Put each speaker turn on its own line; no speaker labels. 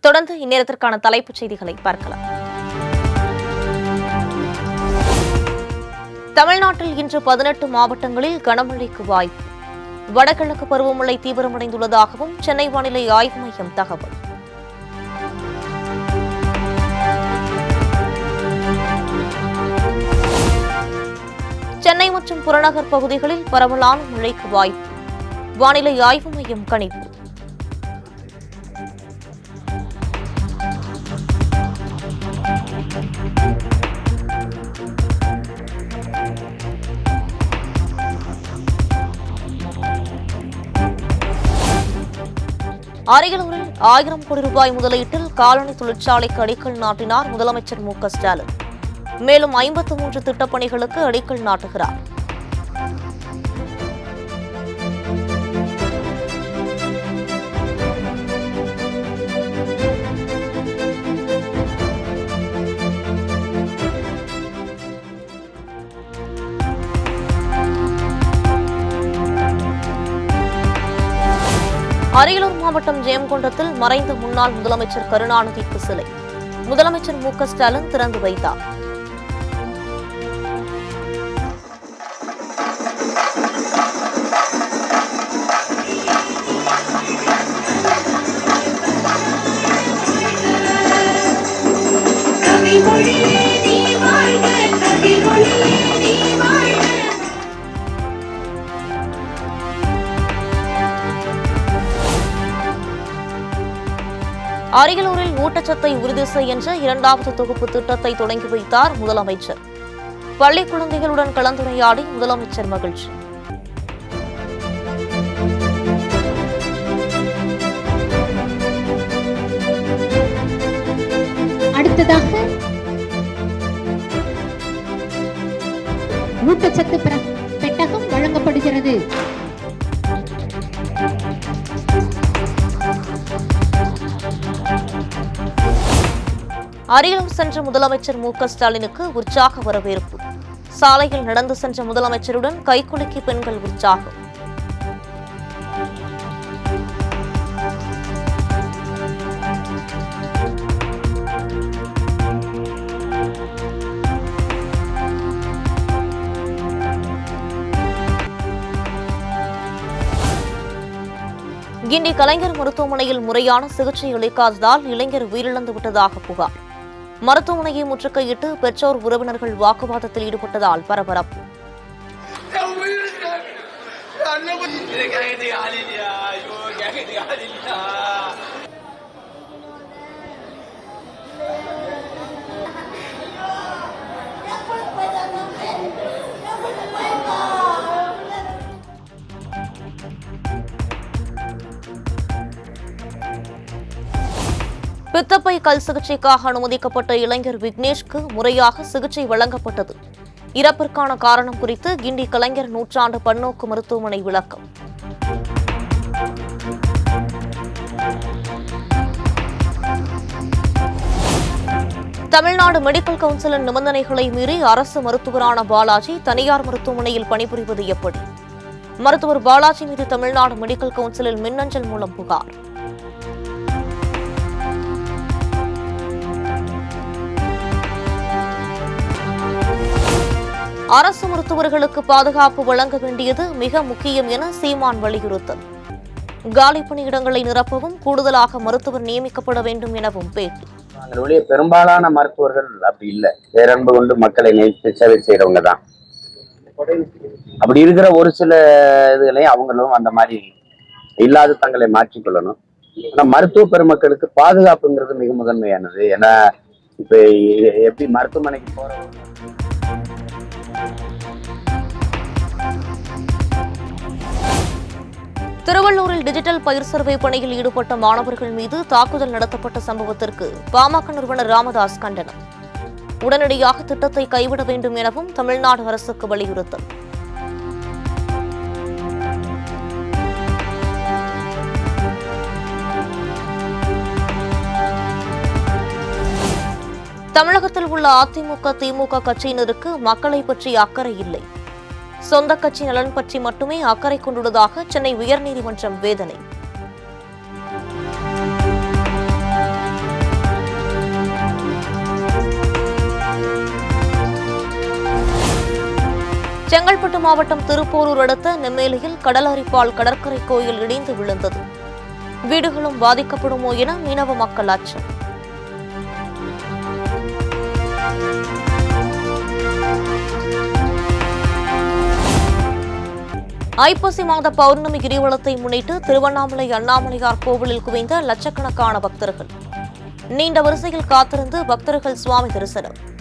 தொடர்ந்து இந்நேரத்திற்கான தலைப்புச் செய்திகளை பார்க்கலாம் தமிழ்நாட்டில் இன்று பதினெட்டு மாவட்டங்களில் கனமழைக்கு வாய்ப்பு வடகிழக்கு பருவமழை தீவிரமடைந்துள்ளதாகவும் சென்னை வானிலை ஆய்வு மையம் தகவல் சென்னை மற்றும் புறநகர் பகுதிகளில் பரவலான மழைக்கு வாய்ப்பு வானிலை ஆய்வு மையம் கணிப்பு அரியலூரில் ஆயிரம் கோடி ரூபாய் முதலீட்டில் காலனி தொழிற்சாலைக்கு அடிக்கல் நாட்டினார் முதலமைச்சர் மு க ஸ்டாலின் மேலும் ஐம்பத்து மூன்று திட்டப்பணிகளுக்கு அடிக்கல் நாட்டுகிறார் அரியலூர் மாவட்டம் ஜெயங்கொண்டத்தில் மறைந்த முன்னாள் முதலமைச்சர் கருணாநிதிக்கு சிலை முதலமைச்சர் மு க ஸ்டாலின் திறந்து வைத்தார்
கவிமொழியே நீ வாழ்க கவிமொழியே நீ வாழ்க
அரியலூரில் ஊட்டச்சத்தை உறுதி செய் என்ற இரண்டாவது தொகுப்பு திட்டத்தை தொடங்கி வைத்தார் முதலமைச்சர் பள்ளி குழந்தைகளுடன் கலந்துரையாடி முதலமைச்சர் மகிழ்ச்சி
அடுத்ததாக ஊட்டச்சத்து பெற- பெட்டகம் வழங்கப்படுகிறது
அரியலூர் சென்ற முதலமைச்சர் மு க ஸ்டாலினுக்கு உற்சாக வரவேற்பு சாலையில் நடந்து சென்ற முதலமைச்சருடன் கைக்குலுக்கி பெண்கள் உற்சாகம் கிண்டி கலைஞர் மருத்துவமனையில் முறையான சிகிச்சை அளிக்காததால் இளைஞர் உயிரிழந்து விட்டதாக புகார் மருத்துவமனையை முற்றுகையிட்டு பெற்றோர் உறவினர்கள் வாக்குவாதத்தில் ஈடுபட்டதால் பரபரப்பு பித்தப்பை கல் சிகிச்சைக்காக அனுமதிக்கப்பட்ட இளைஞர் விக்னேஷ்க்கு முறையாக சிகிச்சை வழங்கப்பட்டது இறப்பிற்கான காரணம் குறித்து கிண்டி கலைஞர் நூற்றாண்டு பன்னோக்கு மருத்துவமனை விளக்கம் தமிழ்நாடு மெடிக்கல் கவுன்சிலின் நிபந்தனைகளை மீறி அரசு மருத்துவரான பாலாஜி தனியார் மருத்துவமனையில் பணிபுரிவது எப்படி மருத்துவர் பாலாஜி மீது தமிழ்நாடு மெடிக்கல் கவுன்சிலில் மின்னஞ்சல் மூலம் புகார் அரசு மருத்துவர்களுக்கு பாதுகாப்பு வழங்க வேண்டியது மிக முக்கியம் என சீமான் வலியுறுத்தல் காலி பணியிடங்களை நிரப்பவும் கூடுதலாக மருத்துவர் நியமிக்கப்பட வேண்டும் எனவும் பேட்டி
அவங்களுடைய பெரும்பாலான மருத்துவர்கள் அப்படி இல்லை பேரன்பு கொண்டு மக்களை நேசித்து சேவை செய்யறவங்க தான் அப்படி இருக்கிற ஒரு சில இதுகளையும் அவங்களும் அந்த மாதிரி இல்லாத தங்களை மாற்றிக்கொள்ளணும் ஆனா மருத்துவ பெருமக்களுக்கு பாதுகாப்புங்கிறது மிக முதன்மையானது ஏன்னா இப்ப எ- எப்படி மருத்துவமனைக்கு போறவங்க
திருவள்ளூரில் டிஜிட்டல் பயிர் சர்வே பணியில் ஈடுபட்ட மாணவர்கள் மீது தாக்குதல் நடத்தப்பட்ட சம்பவத்திற்கு பாமக நிறுவனர் ராமதாஸ் கண்டனம் உடனடியாக திட்டத்தை கைவிட வேண்டும் எனவும் தமிழ்நாடு அரசுக்கு வலியுறுத்தல் தமிழகத்தில் உள்ள அதிமுக திமுக கட்சியினருக்கு மக்களை பற்றி அக்கறை இல்லை சொந்த கட்சி நலன் பற்றி மட்டுமே அக்கறை கொண்டுள்ளதாக சென்னை உயர்நீதிமன்றம் வேதனை செங்கல்பட்டு மாவட்டம் திருப்போரூர் அடுத்த நெம்மேலியில் கடலரிப்பால் கடற்கரை கோயில் இடிந்து விழுந்தது வீடுகளும் பாதிக்கப்படுமோ என மீனவ மக்கள் அச்சம் ஐப்பசி மாத பௌர்ணமி கிரிவலத்தை முன்னிட்டு திருவண்ணாமலை அண்ணாமலையார் கோவிலில் குவிந்த லட்சக்கணக்கான பக்தர்கள் நீண்ட வரிசையில் காத்திருந்து பக்தர்கள் சுவாமி தரிசனம்